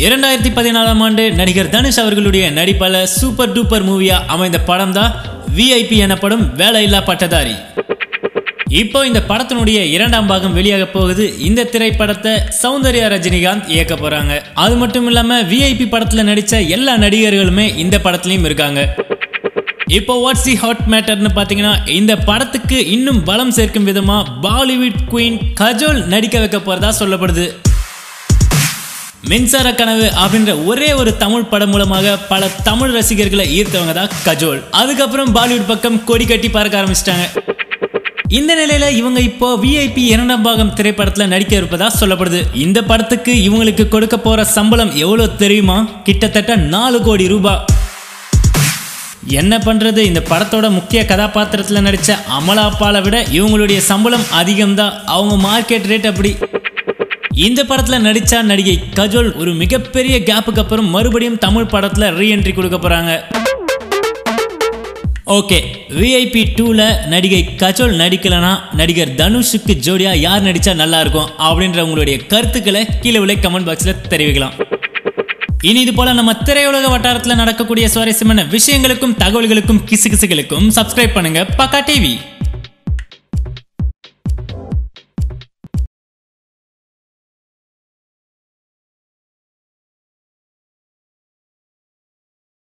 இரண்டாயிரத்தி பதினாலாம் ஆண்டு நடிகர் தனுஷ் அவர்களுடைய நடிப்பால சூப்பர் டூப்பர் மூவியா அமைந்த படம் தான் விஐபி எனப்படும் வேலையில்லா பட்டதாரி இப்போ இந்த படத்தினுடைய இரண்டாம் பாகம் வெளியாக போகுது இந்த திரைப்படத்தை சௌந்தர்யா ரஜினிகாந்த் இயக்க போறாங்க அது மட்டும் இல்லாம விஐபி படத்துல நடிச்ச எல்லா நடிகர்களுமே இந்த படத்துலயும் இருக்காங்க இப்போ வாட்ஸ் தி ஹாட் மேட்டர்னு பார்த்தீங்கன்னா இந்த படத்துக்கு இன்னும் பலம் சேர்க்கும் விதமா பாலிவுட் குயின் கஜோல் நடிக்க வைக்க போறதா சொல்லப்படுது மின்சார கனவு அப்படின்ற ஒரே ஒரு தமிழ் படம் மூலமாக பல தமிழ் ரசிகர்களை ஈர்த்தவங்க தான் கஜோல் அதுக்கப்புறம் பாலிவுட் பக்கம் கொடி கட்டி பார்க்க ஆரம்பிச்சிட்டாங்க இந்த நிலையில இவங்க இப்போ விஐபி இரண்டாம் பாகம் திரைப்படத்துல நடிக்க இருப்பதா சொல்லப்படுது இந்த படத்துக்கு இவங்களுக்கு கொடுக்க போற சம்பளம் எவ்வளவு தெரியுமா கிட்டத்தட்ட நாலு கோடி ரூபாய் என்ன பண்றது இந்த படத்தோட முக்கிய கதாபாத்திரத்துல நடிச்ச அமலாப்பாலை விட இவங்களுடைய சம்பளம் அதிகம்தான் அவங்க மார்க்கெட் ரேட் அப்படி இந்த படத்துல நடிச்சா நடிகை கஜோல் ஒரு மிகப்பெரிய கேப்புக்கு அப்புறம் மறுபடியும் தமிழ் படத்துல ரீஎன்ட்ரி கொடுக்க போறாங்க ஓகே விஐபி டூல நடிகை கஜோல் நடிக்கலனா நடிகர் தனுஷுக்கு ஜோடியா யார் நடிச்சா நல்லா இருக்கும் அப்படின்ற உங்களுடைய கருத்துக்களை கீழே உள்ள கமெண்ட் பாக்ஸ்ல தெரிவிக்கலாம் இனி இது போல நம்ம திரையுலக வட்டாரத்தில் நடக்கக்கூடிய சுவாரஸ்யமான விஷயங்களுக்கும் தகவல்களுக்கும் கிசுகிசுகளுக்கும் சப்ஸ்கிரைப் பண்ணுங்க பக்கா டிவி